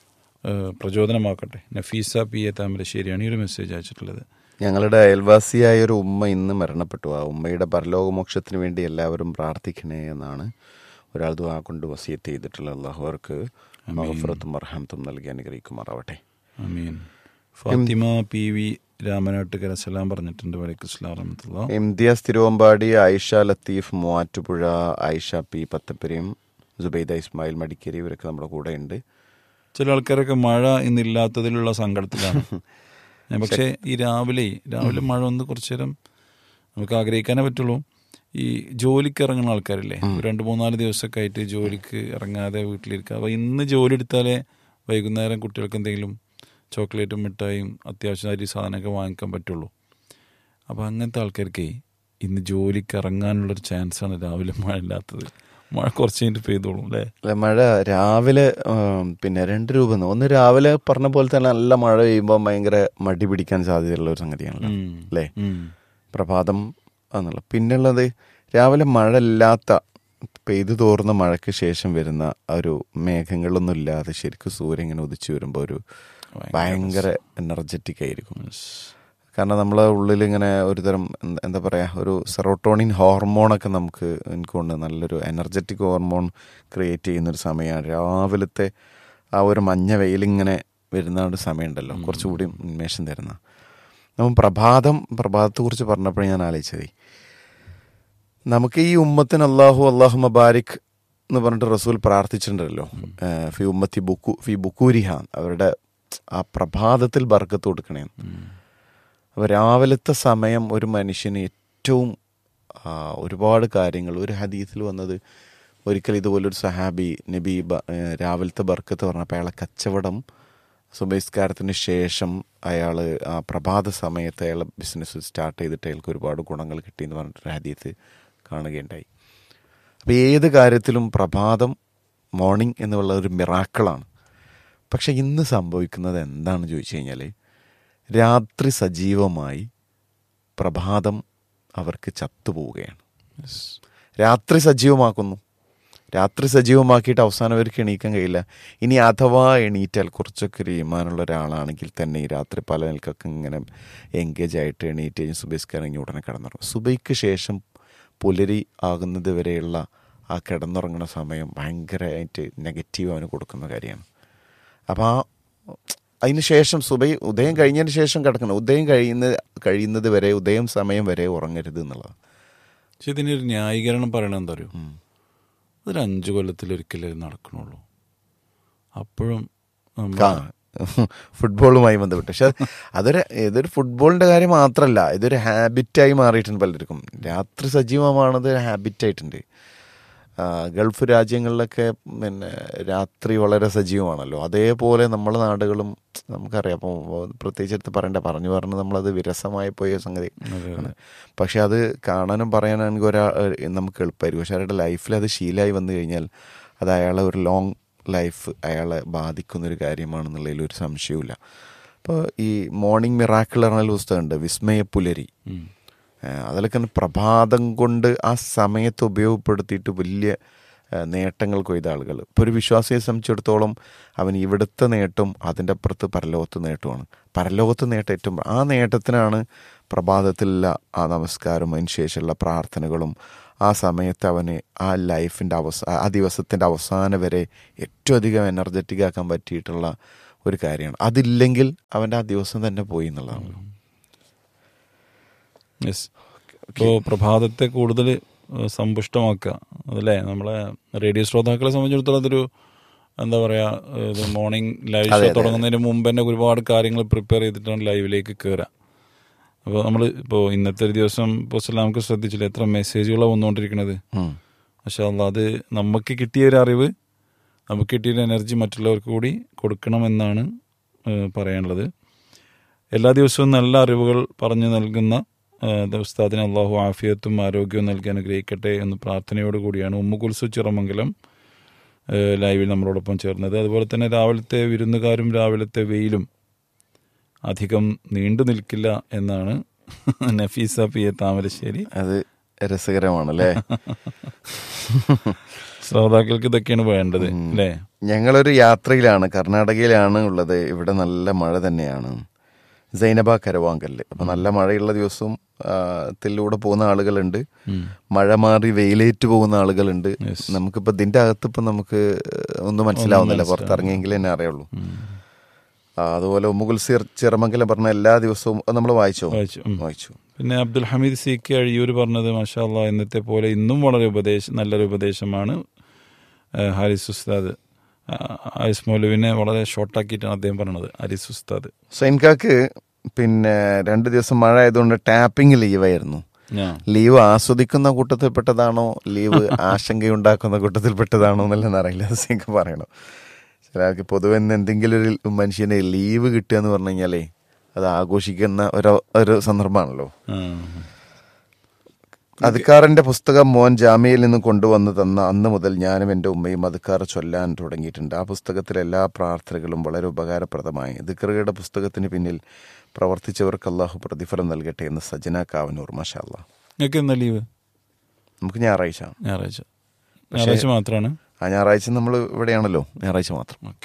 ആ, പ്രചോദനമാക്കട്ടെ നഫീസ പി എ താമരശ്ശേരിയാണ് ഈ ഒരു മെസ്സേജ് അയച്ചിട്ടുള്ളത്
ഞങ്ങളുടെ അയൽവാസിയായ ഒരു ഉമ്മ ഇന്ന് മരണപ്പെട്ടു ആ ഉമ്മയുടെ പരലോകമോക്ഷത്തിന് വേണ്ടി എല്ലാവരും പ്രാർത്ഥിക്കണേ എന്നാണ് ഒരാൾ ദുആ കൊണ്ട് വസിയത്ത് ചെയ്തിട്ടുള്ള അള്ളാഹു അവർക്ക് മഹഫറത്തും അർഹമത്തും നൽകി അനുഗ്രഹിക്കുമാറാവട്ടെ
അമീൻ ഫാത്തിമ പി വി രാമനാട്ടുകര സലാം പറഞ്ഞിട്ടുണ്ട് വലൈക്കും സ്ലാം റഹമത്തുള്ള
ഇംതിയാസ് തിരുവമ്പാടി ആയിഷ ലത്തീഫ് മൂവാറ്റുപുഴ ആയിഷ പി പത്തപ്പുരയും സുബൈദ ഇസ്മായിൽ മടിക്കേരി ഇവരൊക്കെ നമ്മുടെ കൂടെ ഉണ്ട്
ചില ആൾക്കാരൊക്കെ മഴ ഇന്നില്ലാത്തതിലുള്ള സങ്കടത്തിലാണ് ഞാൻ പക്ഷേ ഈ രാവിലെ രാവിലെ മഴ ഒന്ന് കുറച്ചു നേരം നമുക്ക് ആഗ്രഹിക്കാനേ പറ്റുള്ളൂ ഈ ജോലിക്ക് ഇറങ്ങുന്ന ആൾക്കാരില്ലേ ഒരു രണ്ട് മൂന്നാല് ദിവസമൊക്കെ ആയിട്ട് ജോലിക്ക് ഇറങ്ങാതെ വീട്ടിലിരിക്കുക അപ്പോൾ ഇന്ന് ജോലി എടുത്താലേ വൈകുന്നേരം കുട്ടികൾക്ക് എന്തെങ്കിലും ചോക്ലേറ്റും മിഠായും അത്യാവശ്യം അരി സാധനമൊക്കെ വാങ്ങിക്കാൻ പറ്റുള്ളൂ അപ്പോൾ അങ്ങനത്തെ ആൾക്കാർക്ക് ഇന്ന് ജോലിക്ക് ഇറങ്ങാനുള്ളൊരു ചാൻസാണ് രാവിലെ മഴ ഇല്ലാത്തത് മഴ കുറച്ച് കഴിഞ്ഞിട്ട് പെയ്തോളും അല്ലേ
അല്ല മഴ രാവിലെ ഉം, പിന്നെ രണ്ട് രൂപ ഒന്ന് രാവിലെ പറഞ്ഞ പോലെ തന്നെ നല്ല മഴ പെയ്യുമ്പോൾ ഭയങ്കര മടി പിടിക്കാൻ സാധ്യതയുള്ള ഒരു സംഗതിയാണല്ലോ
ഉം.
അല്ലേ
ഉം.
പ്രഭാതം എന്നുള്ള പിന്നുള്ളത് രാവിലെ മഴ ഇല്ലാത്ത പെയ്തു തോർന്ന മഴയ്ക്ക് ശേഷം വരുന്ന ആ ഒരു മേഘങ്ങളൊന്നും ഇല്ലാതെ ശരിക്കും സൂര്യൻ ഇങ്ങനെ ഉദിച്ചു വരുമ്പോൾ ഒരു ഭയങ്കര എനർജറ്റിക് ആയിരിക്കും കാരണം നമ്മളെ ഉള്ളിൽ ഇങ്ങനെ ഒരു തരം എന്ത- എന്താ പറയുക ഒരു സെറോട്ടോണിൻ ഹോർമോണൊക്കെ നമുക്ക് എനിക്ക് തോന്നുന്നു നല്ലൊരു എനർജറ്റിക് ഹോർമോൺ ക്രിയേറ്റ് ചെയ്യുന്ന ഒരു സമയമാണ് രാവിലത്തെ ആ ഒരു മഞ്ഞ വെയിലിങ്ങനെ വരുന്ന ഒരു സമയമുണ്ടല്ലോ കുറച്ചുകൂടി ഉന്മേഷം തരുന്ന നമ്മൾ പ്രഭാതം പ്രഭാതത്തെക്കുറിച്ച് പറഞ്ഞപ്പോഴേ ഞാൻ ആലോചിച്ചതേ നമുക്ക് ഈ ഉമ്മത്തിന് അള്ളാഹു അള്ളാഹു മബാരിക് എന്ന് പറഞ്ഞിട്ട് റസൂൽ പ്രാർത്ഥിച്ചിട്ടുണ്ടല്ലോ ഏഹ് ഫി ഉമ്മത്തി ബുക്കു ഫി ബുക്കൂരിഹാൻ അവരുടെ ആ പ്രഭാതത്തിൽ ബർക്കത്ത് കൊടുക്കണേ അപ്പോൾ രാവിലത്തെ സമയം ഒരു മനുഷ്യന് ഏറ്റവും ആ, ഒരുപാട് കാര്യങ്ങൾ ഒരു ഹദീസിൽ വന്നത് ഒരിക്കൽ ഇതുപോലൊരു സഹാബി നബി ബ- ഏ, രാവിലത്തെ ബർക്കത്ത് പറഞ്ഞപ്പോൾ അയാളെ കച്ചവടം സുബഹിസ്കാരത്തിന് ശേഷം അയാൾ ആ പ്രഭാത സമയത്ത് അയാളെ ബിസിനസ് സ്റ്റാർട്ട് ചെയ്തിട്ട് അയാൾക്ക് ഒരുപാട് ഗുണങ്ങൾ കിട്ടിയെന്ന് പറഞ്ഞിട്ടൊരു ഹദീസ് കാണുകയുണ്ടായി അപ്പോൾ ഏത് കാര്യത്തിലും പ്രഭാതം മോർണിംഗ് എന്നുള്ള ഒരു മിറാക്കളാണ് പക്ഷെ ഇന്ന് സംഭവിക്കുന്നത് എന്താണെന്ന് ചോദിച്ചു കഴിഞ്ഞാൽ രാത്രി സജീവമായി പ്രഭാതം അവർക്ക് ചത്തുപോവുകയാണ് രാത്രി സജീവമാക്കുന്നു രാത്രി സജീവമാക്കിയിട്ട് അവസാനം അവർക്ക് എണീക്കാൻ കഴിയില്ല ഇനി അഥവാ എണീറ്റാൽ കുറച്ചൊക്കെ ഒരു ഈമാനുള്ള ഒരാളാണെങ്കിൽ തന്നെ ഈ രാത്രി പല നിൽക്കൊക്കെ ഇങ്ങനെ എൻഗേജ് ആയിട്ട് എണീറ്റ് കഴിഞ്ഞ് സുബൈസ്കാരം കഴിഞ്ഞ് ഉടനെ കിടന്നുറങ്ങും സുബൈക്ക് ശേഷം പുലരി ആകുന്നത് വരെയുള്ള ആ കിടന്നുറങ്ങുന്ന സമയം ഭയങ്കരമായിട്ട് നെഗറ്റീവ് അവന് കൊടുക്കുന്ന കാര്യമാണ് അപ്പോൾ ആ അതിന് ശേഷം സുബൈ ഉദയം കഴിഞ്ഞതിന് ശേഷം കിടക്കണം ഉദയം കഴിയുന്ന കഴിയുന്നത് വരെ ഉദയം സമയം വരെ ഉറങ്ങരുത് എന്നുള്ളത്
പക്ഷെ ഇതിനൊരു ന്യായീകരണം പറയണത് എന്താ അറിയോ അതൊരു അഞ്ചു കൊല്ലത്തിൽ ഒരിക്കലേ നടക്കണുള്ളൂ അപ്പോഴും നമ്മ-
ആ, ഫുട്ബോളുമായി ബന്ധപ്പെട്ട് പക്ഷെ അത് അതൊരു ഇതൊരു ഫുട്ബോളിൻ്റെ കാര്യം മാത്രമല്ല ഇതൊരു ഹാബിറ്റായി മാറിയിട്ടുണ്ട് പലർക്കും രാത്രി സജീവമാണത് ഒരു ഹാബിറ്റായിട്ടുണ്ട് ആ, ഗൾഫ് രാജ്യങ്ങളിലൊക്കെ പിന്നെ രാത്രി വളരെ സജീവമാണല്ലോ അതേപോലെ നമ്മളെ നാടുകളും നമുക്കറിയാം അപ്പോൾ പ്രത്യേകിച്ച് എടുത്ത് പറയണ്ട പറഞ്ഞു പറഞ്ഞ് നമ്മളത് വിരസമായി പോയ സംഗതി ആണ് പക്ഷെ അത് കാണാനും പറയാനാണെങ്കിൽ ഒരാ നമുക്ക് എളുപ്പമായിരിക്കും പക്ഷെ അയാളുടെ ലൈഫിൽ അത് ശീലമായി വന്നു കഴിഞ്ഞാൽ അത് അയാളെ ഒരു ലോങ് ലൈഫ് അയാളെ ബാധിക്കുന്നൊരു കാര്യമാണെന്നുള്ളതിൽ ഒരു സംശയവുമില്ല അപ്പോൾ ഈ മോർണിംഗ് മിറാക്കിൾ പറഞ്ഞ പുസ്തകമുണ്ട് വിസ്മയ പുലരി
ഉം.
ഏഹ് അതിലൊക്കെ പ്രഭാതം കൊണ്ട് ആ സമയത്ത് ഉപയോഗപ്പെടുത്തിയിട്ട് വലിയ ഏഹ് നേട്ടങ്ങൾ കൊയ്ത ആളുകൾ ഇപ്പോൾ ഒരു വിശ്വാസിയെ സംബന്ധിച്ചിടത്തോളം അവൻ ഇവിടുത്തെ നേട്ടം അതിൻ്റെ അപ്പുറത്ത് പരലോകത്ത് നേട്ടമാണ് പരലോകത്ത് നേട്ടം ഏറ്റവും ആ നേട്ടത്തിനാണ് പ്രഭാതത്തിലുള്ള ആ നമസ്കാരവും അതിന് ശേഷമുള്ള പ്രാർത്ഥനകളും ആ സമയത്ത് അവന് ആ ലൈഫിൻ്റെ അവസാ ആ ദിവസത്തിൻ്റെ അവസാനം വരെ ഏറ്റവും അധികം എനർജറ്റിക് ആക്കാൻ പറ്റിയിട്ടുള്ള ഒരു കാര്യമാണ് അതില്ലെങ്കിൽ അവൻ്റെ ആ ദിവസം തന്നെ പോയി എന്നുള്ളതാണ്
യെസ് ഇപ്പോൾ പ്രഭാതത്തെ കൂടുതൽ സമ്പുഷ്ടമാക്കുക അതല്ലേ നമ്മളെ റേഡിയോ ശ്രോതാക്കളെ സംബന്ധിച്ചിടത്തോളം അതൊരു എന്താ പറയുക ഇത് മോർണിംഗ് ലൈവ് ഷോ തുടങ്ങുന്നതിന് മുമ്പ് തന്നെ ഒരുപാട് കാര്യങ്ങൾ പ്രിപ്പയർ ചെയ്തിട്ടാണ് ലൈവിലേക്ക് കയറുക അപ്പോൾ നമ്മൾ ഇപ്പോൾ ഇന്നത്തെ ഒരു ദിവസം ഇപ്പോൾ നമുക്ക് ശ്രദ്ധിച്ചില്ല എത്ര മെസ്സേജുകളാണ് വന്നുകൊണ്ടിരിക്കുന്നത്
ഉം.
പക്ഷേ അല്ല അത് നമുക്ക് കിട്ടിയ ഒരു അറിവ് നമുക്ക് കിട്ടിയൊരു എനർജി മറ്റുള്ളവർക്ക് കൂടി കൊടുക്കണമെന്നാണ് ഏഹ്, പറയാനുള്ളത് എല്ലാ ദിവസവും നല്ല അറിവുകൾ പറഞ്ഞു നൽകുന്ന ഏഹ്, ഉസ്താദിന് അള്ളാഹു ആഫിയത്തും ആരോഗ്യവും നൽകി അനുഗ്രഹിക്കട്ടെ എന്ന് പ്രാർത്ഥനയോട് കൂടിയാണ് ഉമ്മു കുൽസു ചിറമംഗലം ഏഹ്, ലൈവിൽ നമ്മളോടൊപ്പം ചേർന്നത് അതുപോലെ തന്നെ രാവിലത്തെ വിരുന്നുകാരും രാവിലത്തെ വെയിലും അധികം നീണ്ടു നിൽക്കില്ല എന്നാണ് നഫീസ പി എ താമരശ്ശേരി
അത് രസകരമാണല്ലേ
ശ്രോതാക്കൾക്ക് ഇതൊക്കെയാണ് വേണ്ടത് അല്ലേ
ഞങ്ങളൊരു യാത്രയിലാണ് കർണാടകയിലാണ് ഉള്ളത് ഇവിടെ നല്ല മഴ തന്നെയാണ് സൈനബ കരവാങ്കല്ല് അപ്പം നല്ല മഴയുള്ള ദിവസവും ആ, ത്തിലൂടെ പോകുന്ന ആളുകളുണ്ട് മഴ മാറി വെയിലേറ്റ് പോകുന്ന ആളുകളുണ്ട്
Yes.
നമുക്കിപ്പോൾ ഇതിൻ്റെ അകത്ത് ഇപ്പം നമുക്ക് ഒന്നും മനസ്സിലാവുന്നില്ല പുറത്തിറങ്ങിയെങ്കിലേ തന്നെ അറിയുള്ളൂ ആ, അതുപോലെ ഉമ്മുകുൽ സിർ ചിറമംഗലം പറഞ്ഞ എല്ലാ ദിവസവും നമ്മൾ വായിച്ചോ
വായിച്ചു ഉം.
വായിച്ചു
പിന്നെ അബ്ദുൽ ഹമീദ് സി കെ അഴിയൂർ പറഞ്ഞത് മാഷാ അള്ളാ ഇന്നത്തെ പോലെ ഇന്നും വളരെ ഉപദേശം നല്ലൊരു ഉപദേശമാണ് ഏഹ്, ഹാരിസ് ഉസ്താദ് ആ, ഹാരിസ് മൗലവിനെ വളരെ ഷോർട്ടാക്കിയിട്ടാണ് അദ്ദേഹം പറഞ്ഞത് ഹാരിസ് ഉസ്താദ്
സൈൻകാക്ക് പിന്നെ രണ്ട് ദിവസം മഴ ആയതുകൊണ്ട് ടാപ്പിംഗ് ലീവായിരുന്നു
ഞാൻ
ലീവ് ആസ്വദിക്കുന്ന കൂട്ടത്തിൽപ്പെട്ടതാണോ ലീവ് ആശങ്കയുണ്ടാക്കുന്ന കൂട്ടത്തിൽപ്പെട്ടതാണോ എന്നെല്ലാം അറിയില്ല സിംഗ് പറയണം ചില ആൾക്ക് പൊതുവെ ഇന്ന് എന്തെങ്കിലും ഒരു മനുഷ്യന് ലീവ് കിട്ടുക എന്ന് പറഞ്ഞു കഴിഞ്ഞാലേ അത് ആഘോഷിക്കുന്ന ഒരു ഒരു സന്ദർഭമാണല്ലോ
ആ.
അതുക്കാരൻ്റെ പുസ്തകം മോൻ ജാമ്യയിൽ നിന്ന് കൊണ്ടുവന്ന് തന്ന അന്ന് മുതൽ ഞാനും എൻ്റെ ഉമ്മയും അതുക്കാർ ചൊല്ലാൻ തുടങ്ങിയിട്ടുണ്ട് ആ പുസ്തകത്തിലെ എല്ലാ പ്രാർത്ഥനകളും വളരെ ഉപകാരപ്രദമായി ദിക്കറുകളുടെ പുസ്തകത്തിന് പിന്നിൽ പ്രവർത്തിച്ചവർക്ക് അള്ളാഹു പ്രതിഫലം നൽകട്ടെ എന്ന് സജന കാവനൂർ മഷാല്ല
നിങ്ങൾക്ക് എന്നാ ലീവ്
നമുക്ക് ഞായറാഴ്ച
ഞായറാഴ്ച ഞായറാഴ്ച മാത്രമാണ്
ആ ഞായറാഴ്ച നമ്മൾ ഇവിടെയാണല്ലോ ഞായറാഴ്ച മാത്രം
ഓക്കെ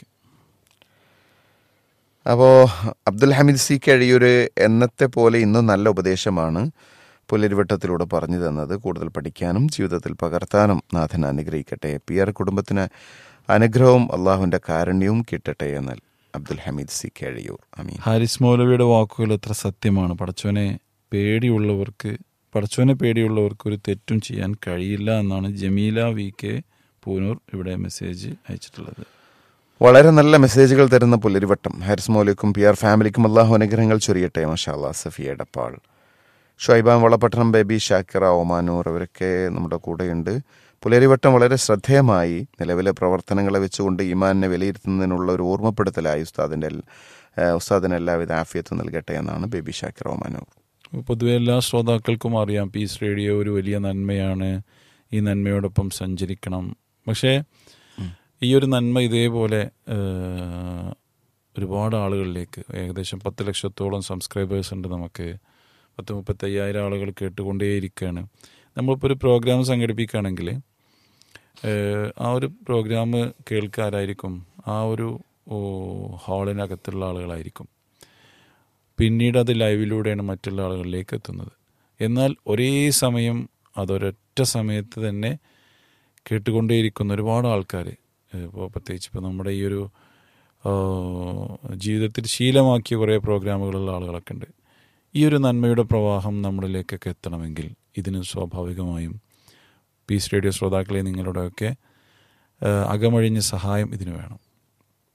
അപ്പോൾ അബ്ദുൽ ഹമീദ് സി കഴിയൊരു എന്നത്തെ പോലെ ഇന്നും നല്ല ഉപദേശമാണ് പുലരിവട്ടത്തിലൂടെ പറഞ്ഞു തന്നത് കൂടുതൽ പഠിക്കാനും ജീവിതത്തിൽ പകർത്താനും നാഥൻ അനുഗ്രഹിക്കട്ടെ പി ആർ കുടുംബത്തിന് അനുഗ്രഹവും അള്ളാഹുവിൻ്റെ കാരുണ്യവും കിട്ടട്ടെ എന്നാൽ അബ്ദുൽ ഹമീദ് സി കഴിയൂർ അമീൻ
ഹാരിസ് മൗലവിയുടെ വാക്കുകൾ എത്ര സത്യമാണ് പടച്ചോനെ പേടിയുള്ളവർക്ക് പടച്ചോനെ പേടിയുള്ളവർക്ക് ഒരു തെറ്റും ചെയ്യാൻ കഴിയില്ല എന്നാണ് ജമീല വി കെ പൂനൂർ ഇവിടെ മെസ്സേജ് അയച്ചിട്ടുള്ളത്
വളരെ നല്ല മെസ്സേജുകൾ തരുന്ന പുലരിവട്ടം ഹാരിസ് മൗലിക്കും പി ആർ ഫാമിലിക്കും അള്ളാഹു അനുഗ്രഹങ്ങൾ ചൊരിയട്ടെ മഷാല്ല സഫിയ എടപ്പാൾ ഷൊയ്ബാൻ വളപട്ടണം ബേബി ഷാക്കിറ ഒമാനൂർ അവരൊക്കെ നമ്മുടെ കൂടെയുണ്ട് പുലരിവട്ടം വളരെ ശ്രദ്ധേയമായി നിലവിലെ പ്രവർത്തനങ്ങളെ വെച്ചുകൊണ്ട് ഇമാനെ വിലയിരുത്തുന്നതിനുള്ള ഒരു ഓർമ്മപ്പെടുത്തലായി ഉസ്താദിൻ്റെ എൽ- ഏഹ് ഉസ്താദിന് എല്ലാവിധ ആഫിയത്തും നൽകട്ടെ എന്നാണ് ബേബി ഷാക്കിർ ഒമാനൂർ
പൊതുവെ എല്ലാ ശ്രോതാക്കൾക്കും അറിയാം പീസ് റേഡിയോ ഒരു വലിയ നന്മയാണ് ഈ നന്മയോടൊപ്പം സഞ്ചരിക്കണം പക്ഷേ ഈ ഒരു നന്മ ഇതേപോലെ ഏഹ്, ഒരുപാട് ആളുകളിലേക്ക് ഏകദേശം പത്ത് ലക്ഷത്തോളം സബ്സ്ക്രൈബേഴ്സ് ഉണ്ട് നമുക്ക് പത്ത് മുപ്പത്തയ്യായിരം ആളുകൾ കേട്ടുകൊണ്ടേയിരിക്കുകയാണ് നമ്മളിപ്പോൾ ഒരു പ്രോഗ്രാം സംഘടിപ്പിക്കുകയാണെങ്കിൽ ഏഹ്, ആ ഒരു പ്രോഗ്രാം കേൾക്കാരായിരിക്കും ആ ഒരു ഓ, ഹാളിനകത്തുള്ള ആളുകളായിരിക്കും പിന്നീട് അത് ലൈവിലൂടെയാണ് മറ്റുള്ള ആളുകളിലേക്ക് എത്തുന്നത് എന്നാൽ ഒരേ സമയം അതൊരൊറ്റ സമയത്ത് തന്നെ കേട്ടുകൊണ്ടേയിരിക്കുന്ന ഒരുപാട് ആൾക്കാർ ഇപ്പോൾ പ്രത്യേകിച്ച് ഇപ്പോൾ നമ്മുടെ ഈ ഒരു ആ, ജീവിതത്തിൽ ശീലമാക്കിയ കുറേ പ്രോഗ്രാമുകളുള്ള ആളുകളൊക്കെ ഉണ്ട് ഈ ഒരു നന്മയുടെ പ്രവാഹം നമ്മളിലേക്കൊക്കെ എത്തണമെങ്കിൽ ഇതിന് സ്വാഭാവികമായും പീസ് റേഡിയോ ശ്രോതാക്കളെ നിങ്ങളുടെയൊക്കെ ആ, അകമഴിഞ്ഞ സഹായം ഇതിന് വേണം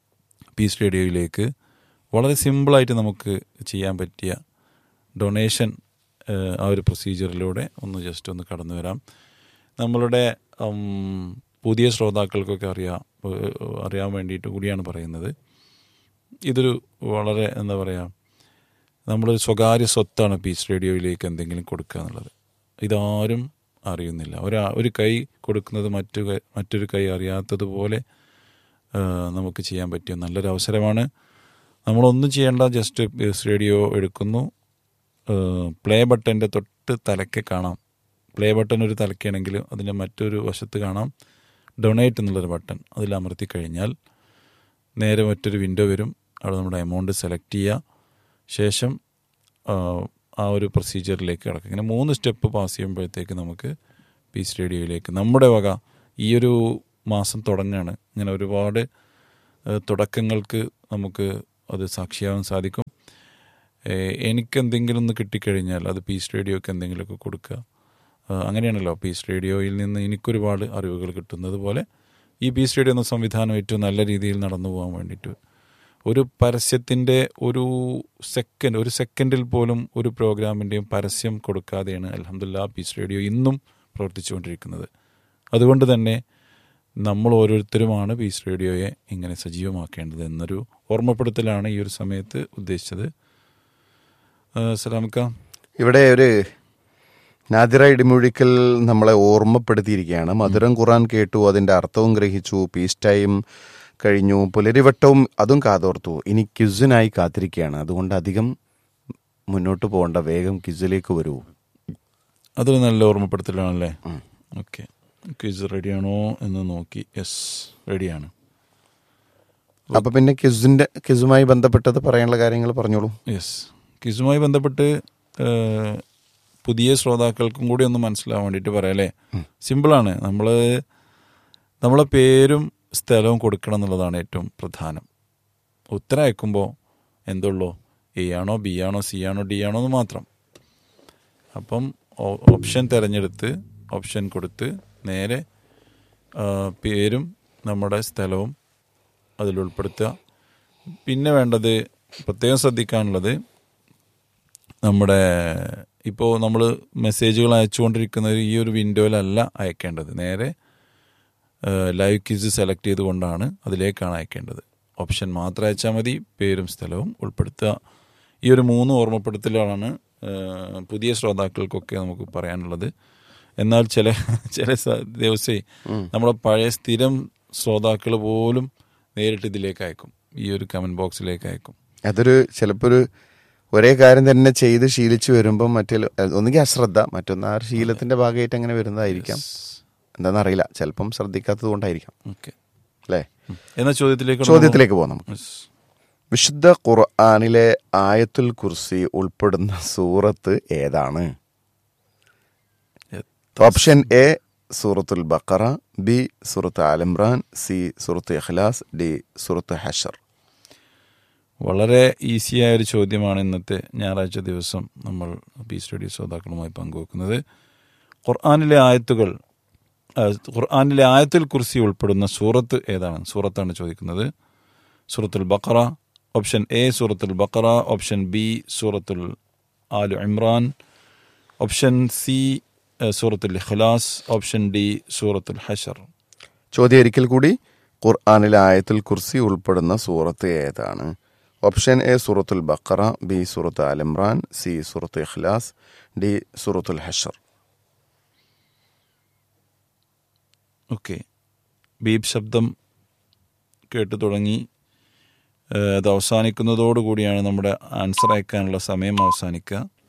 പീസ് റേഡിയോയിലേക്ക് വളരെ സിമ്പിളായിട്ട് നമുക്ക് ചെയ്യാൻ പറ്റിയ ഡൊണേഷൻ ഏഹ്, ആ ഒരു പ്രൊസീജിയറിലൂടെ ഒന്ന് ജസ്റ്റ് ഒന്ന് കടന്നു വരാം നമ്മളുടെ ഉം, പുതിയ ശ്രോതാക്കൾക്കൊക്കെ അറിയാം ഏഹ്, അറിയാൻ വേണ്ടിയിട്ട് കൂടിയാണ് പറയുന്നത് ഇതൊരു വളരെ എന്താ പറയുക നമ്മളൊരു സ്വകാര്യ സ്വത്താണ് പീസ് റേഡിയോയിലേക്ക് എന്തെങ്കിലും കൊടുക്കുക എന്നുള്ളത് ഇതാരും അറിയുന്നില്ല ഒരാ ഒരു കൈ കൊടുക്കുന്നത് മറ്റു കൈ- മറ്റൊരു കൈ അറിയാത്തതുപോലെ ആ, നമുക്ക് ചെയ്യാൻ പറ്റിയ നല്ലൊരു അവസരമാണ് നമ്മളൊന്നും ചെയ്യേണ്ട ജസ്റ്റ് പീസ് റേഡിയോ എടുക്കുന്നു പ്ലേ ബട്ടൻ്റെ തൊട്ട് തലയ്ക്ക് കാണാം പ്ലേ ബട്ടൺ ഒരു തലയ്ക്കാണെങ്കിൽ അതിൻ്റെ മറ്റൊരു വശത്ത് കാണാം ഡൊണേറ്റ് എന്നുള്ളൊരു ബട്ടൺ അതിൽ അമർത്തി കഴിഞ്ഞാൽ നേരെ മറ്റൊരു വിൻഡോ വരും അവിടെ നമ്മുടെ എമൗണ്ട് സെലക്ട് ചെയ്യുക ശേഷം ആ, ആ ഒരു പ്രൊസീജിയറിലേക്ക് കിടക്കും ഇങ്ങനെ മൂന്ന് സ്റ്റെപ്പ് പാസ് ചെയ്യുമ്പോഴത്തേക്ക് നമുക്ക് പീസ് റേഡിയോയിലേക്ക് നമ്മുടെ വക ഈ ഒരു മാസം തുടങ്ങുകയാണ് ഇങ്ങനെ ഒരുപാട് ആ, തുടക്കങ്ങൾക്ക് നമുക്ക് അത് സാക്ഷിയാവാൻ സാധിക്കും ഏ, എനിക്കെന്തെങ്കിലും ഒന്ന് കിട്ടിക്കഴിഞ്ഞാൽ അത് പീസ് റേഡിയോക്ക് എന്തെങ്കിലുമൊക്കെ കൊടുക്കുക ആ, അങ്ങനെയാണല്ലോ പീസ് റേഡിയോയിൽ നിന്ന് എനിക്കൊരുപാട് അറിവുകൾ കിട്ടുന്നത് പോലെ ഈ പീസ് റേഡിയോ എന്ന സംവിധാനം ഏറ്റവും നല്ല രീതിയിൽ നടന്നു പോകാൻ വേണ്ടിയിട്ട് ഒരു പരസ്യത്തിൻ്റെ ഒരു സെക്കൻഡ് ഒരു സെക്കൻഡിൽ പോലും ഒരു പ്രോഗ്രാമിൻ്റെയും പരസ്യം കൊടുക്കാതെയാണ് അലഹമില്ല പീസ് റേഡിയോ ഇന്നും പ്രവർത്തിച്ചുകൊണ്ടിരിക്കുന്നത് അതുകൊണ്ട് തന്നെ നമ്മൾ ഓരോരുത്തരുമാണ് പീസ് റേഡിയോയെ ഇങ്ങനെ സജീവമാക്കേണ്ടത് എന്നൊരു ഓർമ്മപ്പെടുത്തലാണ് ഈ ഒരു സമയത്ത് ഉദ്ദേശിച്ചത് ആ, സലാമിക്ക
ഇവിടെ ഒരു നാദിറ ഇടിമുഴിക്കൽ നമ്മളെ ഓർമ്മപ്പെടുത്തിയിരിക്കുകയാണ് മധുരം ഖുറാൻ കേട്ടു അതിൻ്റെ അർത്ഥവും ഗ്രഹിച്ചു പീസ് ടൈം കഴിഞ്ഞു പുലരിവട്ടവും അതും കാതോർത്തു ഇനി ക്യുസിനായി കാത്തിരിക്കുകയാണ് അതുകൊണ്ട് അധികം മുന്നോട്ട് പോകേണ്ട വേഗം ക്യുസിലേക്ക് വരൂ
അതൊരു നല്ല ഓർമ്മപ്പെടുത്തലാണല്ലേ ഓക്കെ ക്വിസ് റെഡിയാണോ എന്ന് നോക്കി യെസ് റെഡിയാണ്
അപ്പൊ പിന്നെ ക്യുസിന്റെ ക്യുസുമായി ബന്ധപ്പെട്ടത് പറയാനുള്ള കാര്യങ്ങൾ പറഞ്ഞോളൂ
യെസ് ക്വിസുമായി ബന്ധപ്പെട്ട് ഏഹ്, പുതിയ ശ്രോതാക്കൾക്കും കൂടി ഒന്ന് മനസ്സിലാവാൻ വേണ്ടിയിട്ട് പറയാം അല്ലേ സിമ്പിളാണ് നമ്മൾ നമ്മളെ പേരും സ്ഥലവും കൊടുക്കണം എന്നുള്ളതാണ് ഏറ്റവും പ്രധാനം ഉത്തരം അയക്കുമ്പോൾ എന്തുള്ളൂ എ ആണോ ബി ആണോ സി ആണോ ഡി ആണോ എന്ന് മാത്രം അപ്പം ഓ- ഓപ്ഷൻ തിരഞ്ഞെടുത്ത് ഓപ്ഷൻ കൊടുത്ത് നേരെ ആ, പേരും നമ്മുടെ സ്ഥലവും അതിൽ ഉൾപ്പെടുത്തുക പിന്നെ വേണ്ടത് പ്രത്യേകം ശ്രദ്ധിക്കാനുള്ളത് നമ്മുടെ ഇപ്പോൾ നമ്മൾ മെസ്സേജുകൾ അയച്ചുകൊണ്ടിരിക്കുന്ന ഒരു- ഈ ഒരു വിൻഡോയിലല്ല അയക്കേണ്ടത് നേരെ ലൈവ് ക്വിസ് സെലക്ട് ചെയ്തുകൊണ്ടാണ് അതിലേക്കാണ് അയക്കേണ്ടത് ഓപ്ഷൻ മാത്രം അയച്ചാൽ മതി പേരും സ്ഥലവും ഉൾപ്പെടുത്തുക ഈ ഒരു മൂന്ന് ഓർമ്മപ്പെടുത്തലാണ് ഏഹ്, പുതിയ ശ്രോതാക്കൾക്കൊക്കെ നമുക്ക് പറയാനുള്ളത് എന്നാൽ ചില ചില സ- ദിവസേ നമ്മുടെ പഴയ സ്ഥിരം ശ്രോതാക്കൾ പോലും നേരിട്ട് ഇതിലേക്ക് അയക്കും ഈ ഒരു കമന്റ് ബോക്സിലേക്ക് അയക്കും
അതൊരു ചിലപ്പോൾ ഒരു ഒരേ കാര്യം തന്നെ ചെയ്ത് ശീലിച്ചു വരുമ്പോൾ മറ്റേ ഒന്നുകിൽ അശ്രദ്ധ മറ്റൊന്ന് ആ ഒരു ശീലത്തിന്റെ ഭാഗമായിട്ട് അങ്ങനെ വരുന്നതായിരിക്കാം എന്താണെന്നറിയില്ല ചിലപ്പം ശ്രദ്ധിക്കാത്തത് കൊണ്ടായിരിക്കാം
ഓക്കെ
അല്ലേ
എന്നാ ചോദ്യത്തിലേക്ക്
ചോദ്യത്തിലേക്ക് പോകാം നമുക്ക്
Yes.
വിശുദ്ധ ഖുർആാനിലെ ആയത്തുൽ കുർസി ഉൾപ്പെടുന്ന സൂറത്ത് ഏതാണ് ഓപ്ഷൻ എ സൂറത്തുൽ ബക്കറ ബി സൂറത്ത് ആലംറാൻ സി സൂറത്ത് ഇഖ്ലാസ് ഡി സൂറത്ത് ഹഷർ
വളരെ ഈസിയായ ഒരു ചോദ്യമാണ് ഇന്നത്തെ ഞായറാഴ്ച ദിവസം നമ്മൾ പി സ്റ്റഡി ശ്രോതാക്കളുമായി പങ്കുവെക്കുന്നത് ഖുർആാനിലെ ആയത്തുകൾ ആ, ഖുർആാനിലെ ആയത്തുൽ കുർസി ഉൾപ്പെടുന്ന സൂറത്ത് ഏതാണ് സൂറത്താണ് ചോദിക്കുന്നത് സൂറത്തുൽ ബക്കറ ഓപ്ഷൻ എ സൂറത്തുൽ ബക്കറ ഓപ്ഷൻ ബി സൂറത്തുൽ ആലു ഇമ്രാൻ ഓപ്ഷൻ സി ആ, സൂറത്തുൽ ഇഖ്ലാസ് ഓപ്ഷൻ ഡി സൂറത്തുൽ ഹഷർ
ചോദ്യം ഒരിക്കൽ കൂടി ഖുർആാനിലെ ആയത്തുൽ കുർസി ഉൾപ്പെടുന്ന സൂറത്ത് ഏതാണ് ഓപ്ഷൻ എ സൂറത്തുൽ ബക്കറ ബി സൂറത്ത് ആലംറാൻ സി സൂറത്ത് ഇഖ്ലാസ് ഡി സൂറത്തുൽ ഹഷർ
ഓക്കെ ബീപ് ശബ്ദം കേട്ടു തുടങ്ങി ഏഹ് അത് അവസാനിക്കുന്നതോടുകൂടിയാണ് നമ്മുടെ ആൻസർ അയക്കാനുള്ള സമയം അവസാനിക്കുക